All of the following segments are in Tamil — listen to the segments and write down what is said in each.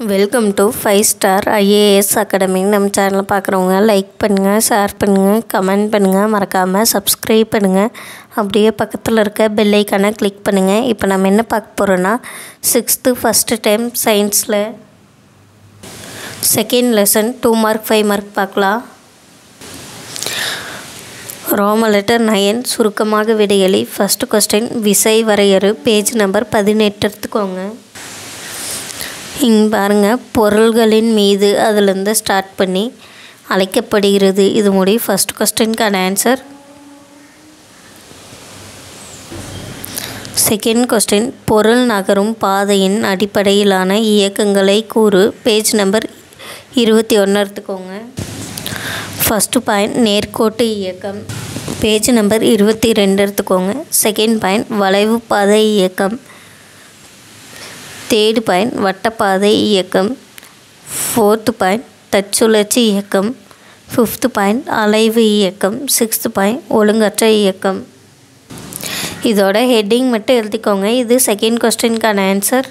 welcome to five star IAS academy நம்ம சேனலை பார்க்குறவங்க லைக் பண்ணுங்கள் ஷேர் பண்ணுங்கள் கமெண்ட் பண்ணுங்கள் மறக்காமல் சப்ஸ்கிரைப் பண்ணுங்கள் அப்படியே பக்கத்தில் இருக்க பெல் ஐக்கானை கிளிக் பண்ணுங்கள் இப்போ நம்ம என்ன பார்க்க போகிறோன்னா சிக்ஸ்த்து ஃபஸ்ட்டு டைம் சயின்ஸில் second lesson two mark five mark பார்க்கலாம் ரோம லெட்டர் நயன் சுருக்கமாக விடையளி ஃபஸ்ட்டு கொஸ்டின் விசை வரையறு பேஜ் நம்பர் பதினெட்டு எடுத்துக்கோங்க இங்கே பாருங்கள் பொருள்களின் மீது அதிலிருந்து ஸ்டார்ட் பண்ணி அழைக்கப்படுகிறது இது முடி ஃபஸ்ட் கொஸ்டினுக்கான ஆன்சர் செகண்ட் கொஸ்டின் பொருள் நகரும் பாதையின் அடிப்படையிலான இயக்கங்களை கூறு பேஜ் நம்பர் இருபத்தி ஒன்று எடுத்துக்கோங்க ஃபஸ்ட்டு பாயிண்ட் நேர்கோட்டு இயக்கம் பேஜ் நம்பர் இருபத்தி ரெண்டு எடுத்துக்கோங்க செகண்ட் பாயிண்ட் வளைவு பாதை இயக்கம் தேர்டு பாயிண்ட் வட்டப்பாதை இயக்கம் ஃபோர்த்து பாயிண்ட் தற்சுழற்சி இயக்கம் ஃபிஃப்த்து பாயிண்ட் அலைவு இயக்கம் சிக்ஸ்த்து பாயிண்ட் ஒழுங்கற்ற இயக்கம் இதோட ஹெட்டிங் மட்டும் எழுதிக்கோங்க இது செகண்ட் கொஸ்டினுக்கான ஆன்சர்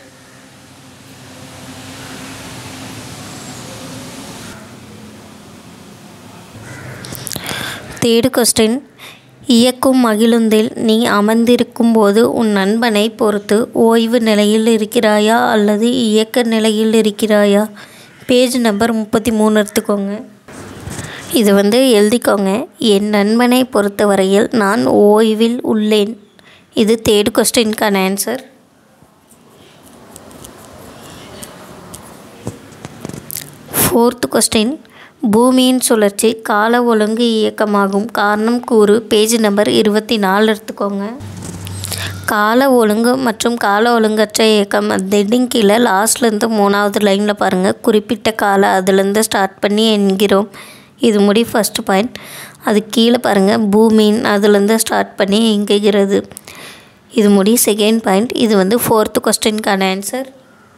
தேர்டு கொஸ்டின் இயக்கும் மகிழுந்தில் நீ அமர்ந்திருக்கும் போது உன் நண்பனை பொறுத்து ஓய்வு நிலையில் இருக்கிறாயா அல்லது இயக்க நிலையில் இருக்கிறாயா பேஜ் நம்பர் முப்பத்தி மூணு எடுத்துக்கோங்க இது வந்து எழுதிக்கோங்க என் நண்பனை பொறுத்தவரையில் நான் ஓய்வில் உள்ளேன் இது தேர்டு கொஸ்டினுக்கான ஆன்சர் ஃபோர்த்து கொஸ்டின் பூமியின் சுழற்சி கால ஒழுங்கு இயக்கமாகும் காரணம் கூறு பேஜ் நம்பர் இருபத்தி நாலு எடுத்துக்கோங்க கால ஒழுங்கு மற்றும் கால ஒழுங்கற்ற இயக்கம் அந்த ஹெட்டிங் கீழே லாஸ்ட்லேருந்து மூணாவது லைனில் பாருங்கள் குறிப்பிட்ட கால அதுலேருந்து ஸ்டார்ட் பண்ணி என்கிறோம் இது முடி ஃபஸ்ட்டு பாயிண்ட் அது கீழே பாருங்கள் பூமியின் அதுலேருந்து ஸ்டார்ட் பண்ணி எங்குகிறது இது முடி செகண்ட் பாயிண்ட் இது வந்து ஃபோர்த்து கொஸ்டினுக்கான ஆன்சர்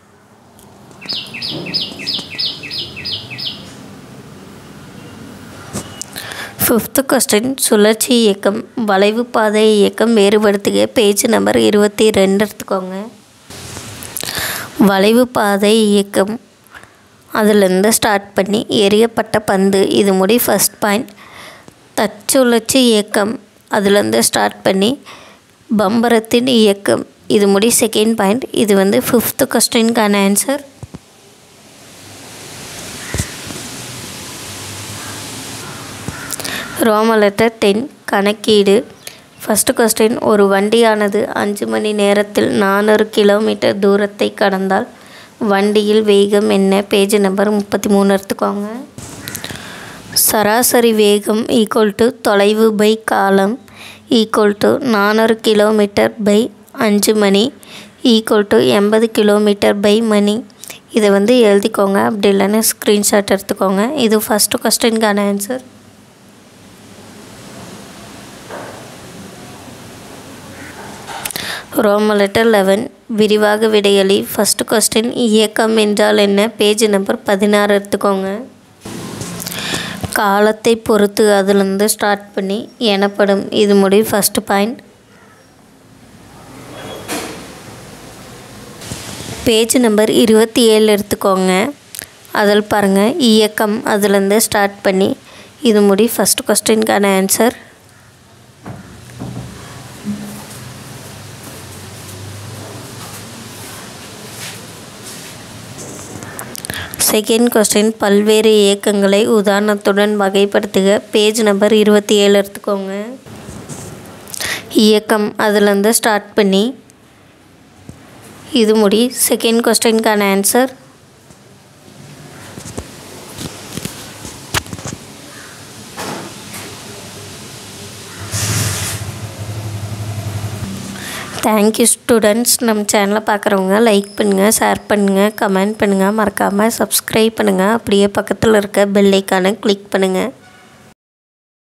ஃபிஃப்த்து கொஸ்டின் சுழற்சி இயக்கம் வளைவு பாதை இயக்கம் வேறுபடுத்துக பேஜ் நம்பர் இருபத்தி ரெண்டு எடுத்துக்கோங்க வளைவு பாதை இயக்கம் அதிலிருந்து ஸ்டார்ட் பண்ணி எரியப்பட்ட பந்து இது முடி ஃபஸ்ட் பாயிண்ட் தற்சுழற்சி இயக்கம் அதுலேருந்து ஸ்டார்ட் பண்ணி பம்பரத்தின் இயக்கம் இது முடி செகண்ட் பாயிண்ட் இது வந்து ஃபிஃப்த்து கொஸ்டினுக்கான ஆன்சர் ரோம லெட்டர் டென் கணக்கீடு ஃபஸ்ட்டு கொஸ்டின் ஒரு வண்டியானது அஞ்சு மணி நேரத்தில் நானூறு கிலோமீட்டர் தூரத்தை கடந்தால் வண்டியில் வேகம் என்ன பேஜ் நம்பர் முப்பத்தி மூணு எடுத்துக்கோங்க சராசரி வேகம் ஈக்குவல் டு தொலைவு பை காலம் ஈக்குவல் டு நானூறு கிலோமீட்டர் பை அஞ்சு மணி ஈக்குவல் டு எண்பது கிலோமீட்டர் பை மணி இதை வந்து எழுதிக்கோங்க அப்படி இல்லைன்னா ஸ்க்ரீன்ஷாட் எடுத்துக்கோங்க இது ஃபஸ்ட்டு கொஸ்டினுக்கான ஆன்சர் ரோம லெட்டர் லெவன் விரிவாக விடையளி ஃபஸ்ட்டு கொஸ்டின் இயக்கம் என்றால் என்ன பேஜ் நம்பர் பதினாறு எடுத்துக்கோங்க காலத்தை பொறுத்து அதுலேருந்து ஸ்டார்ட் பண்ணி எனப்படும் இது முடி ஃபஸ்ட்டு பாயிண்ட் பேஜ் நம்பர் இருபத்தி ஏழு எடுத்துக்கோங்க அதில் பாருங்கள் இயக்கம் அதுலேருந்து ஸ்டார்ட் பண்ணி இது முடி ஃபஸ்ட் கொஸ்டினுக்கான ஆன்சர் செகண்ட் கொஸ்டின் பல்வேறு இயக்கங்களை உதாரணத்துடன் வகைப்படுத்துக பேஜ் நம்பர் இருபத்தி ஏழு எடுத்துக்கோங்க இயக்கம் அதுலேருந்து ஸ்டார்ட் பண்ணி இது முடி செகண்ட் கொஸ்டினுக்கான ஆன்சர் தேங்க்யூ ஸ்டூடெண்ட்ஸ் நம்ம சேனலை பார்க்குறவங்க லைக் பண்ணுங்கள் ஷேர் பண்ணுங்கள் கமெண்ட் பண்ணுங்கள் மறக்காமல் சப்ஸ்கிரைப் பண்ணுங்கள் அப்படியே பக்கத்தில் இருக்க பெல் ஐக்கானை கிளிக் பண்ணுங்கள்